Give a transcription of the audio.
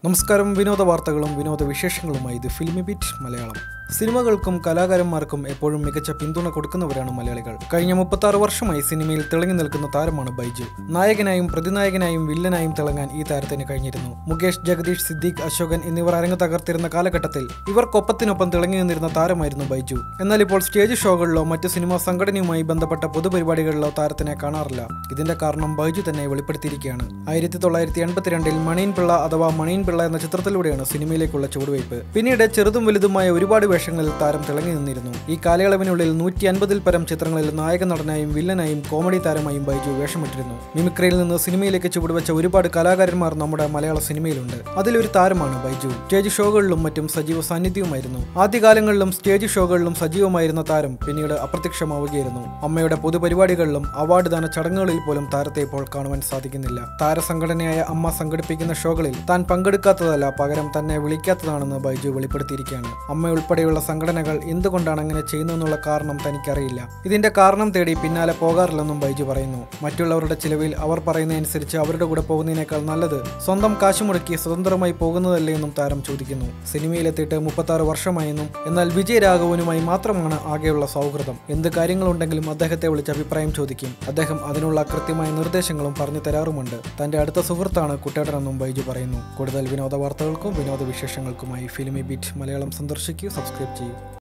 നമസ്കാരം വിനോദ വാർത്തകളും വിനോദ വിശേഷങ്ങളുമായി ഇത് ഫിലിമി ബിറ്റ് മലയാളം സിനിമകൾക്കും കലാകാരന്മാർക്കും എപ്പോഴും മികച്ച പിന്തുണ കൊടുക്കുന്നവരാണ് മലയാളികൾ കഴിഞ്ഞ മുപ്പത്തി വർഷമായി സിനിമയിൽ തിളങ്ങി നിൽക്കുന്ന താരമാണ് ബൈജു നായകനായും പ്രതിനായകനായും വില്ലനായും തിളങ്ങാൻ ഈ താരത്തിന് കഴിഞ്ഞിരുന്നു മുകേഷ് ജഗദീഷ് സിദ്ദീഖ് അശോകൻ എന്നിവർ അരങ്ങ് തകർത്തിരുന്ന കാലഘട്ടത്തിൽ ഇവർക്കൊപ്പത്തിനൊപ്പം തിളങ്ങി നിന്നിരുന്ന താരമായിരുന്നു ബൈജു എന്നാൽ ഇപ്പോൾ സ്റ്റേജ് ഷോകളിലോ മറ്റ് സിനിമാ സംഘടനയുമായി ബന്ധപ്പെട്ട പൊതുപരിപാടികളിലോ താരത്തിനെ കാണാറില്ല ഇതിന്റെ കാരണം ബൈജു തന്നെ വെളിപ്പെടുത്തിയിരിക്കുകയാണ് ആയിരത്തി തൊള്ളായിരത്തി എൺപത്തിരണ്ടിൽ മണീൻ പിള്ള അഥവാ മണീൻ പിള്ള എന്ന ചിത്രത്തിലൂടെയാണ് സിനിമയിലേക്കുള്ള ചുവടുവയ്പ് പിന്നീട് ചെറുതും വലുതുമായ ഒരുപാട് വേഷങ്ങളിൽ താരം തിളങ്ങി നിന്നിരുന്നു ഈ കാലയളവിനുള്ളിൽ നൂറ്റി അൻപതിൽ പരം ചിത്രങ്ങളിൽ നായക നടനായും വില്ലനായും കോമഡി താരമായും ബൈജു വേഷമിട്ടിരുന്നു മിമിക്രിയിൽ നിന്ന് സിനിമയിലേക്ക് ചുവടുവെച്ച ഒരുപാട് കലാകാരന്മാർ നമ്മുടെ മലയാള സിനിമയിലുണ്ട് അതിലൊരു താരമാണ് ബൈജു സ്റ്റേജ് ഷോകളിലും മറ്റും സജീവ സാന്നിധ്യവുമായിരുന്നു ആദ്യകാലങ്ങളിലും സ്റ്റേജ് ഷോകളിലും സജീവമായിരുന്ന താരം പിന്നീട് അപ്രത്യക്ഷമാവുകയായിരുന്നു അമ്മയുടെ പൊതുപരിപാടികളിലും അവാർഡ് ദാന ചടങ്ങുകളിൽ പോലും താരത്തെ ഇപ്പോൾ കാണുവാൻ സാധിക്കുന്നില്ല താരസംഘടനയായ അമ്മ സംഘടിപ്പിക്കുന്ന ഷോകളിൽ താൻ പങ്കെടുക്കാത്തതല്ല പകരം തന്നെ വിളിക്കാത്തതാണെന്ന് ബൈജു വെളിപ്പെടുത്തിയിരിക്കുകയാണ് അമ്മ ഉൾപ്പെടെയുള്ള സംഘടനകൾ എന്തുകൊണ്ടാണ് അങ്ങനെ ചെയ്യുന്നതെന്നുള്ള കാരണം തനിക്കറിയില്ല ഇതിന്റെ കാരണം തേടി പിന്നാലെ പോകാറില്ലെന്നും ബൈജു പറയുന്നു മറ്റുള്ളവരുടെ ചിലവിൽ അവർ പറയുന്നതനുസരിച്ച് അവരുടെ കൂടെ പോകുന്നതിനേക്കാൾ നല്ലത് സ്വന്തം കാശ് മുടക്കി സ്വതന്ത്രമായി പോകുന്നതല്ലേ എന്നും താരം ചോദിക്കുന്നു സിനിമയിലെത്തിയിട്ട് മുപ്പത്തി ആറ് വർഷമായെന്നും എന്നാൽ വിജയരാഘവനുമായി മാത്രമാണ് ആകെയുള്ള സൗഹൃദം എന്ത് കാര്യങ്ങളുണ്ടെങ്കിലും അദ്ദേഹത്തെ വിളിച്ച് അഭിപ്രായം ചോദിക്കും അദ്ദേഹം അതിനുള്ള കൃത്യമായ നിർദ്ദേശങ്ങളും പറഞ്ഞു തരാറുമുണ്ട് തന്റെ അടുത്ത സുഹൃത്താണ് കുട്ടേട്ടനെന്നും ബൈജു പറയുന്നു കൂടുതൽ വിനോദ വാർത്തകൾക്കും വിനോദ വിശേഷങ്ങൾക്കുമായി ഫിലിമി ബീറ്റ് മലയാളം സന്ദർശിക്കൂ സബ്സ്ക്രൈബ് ചെയ്യൂ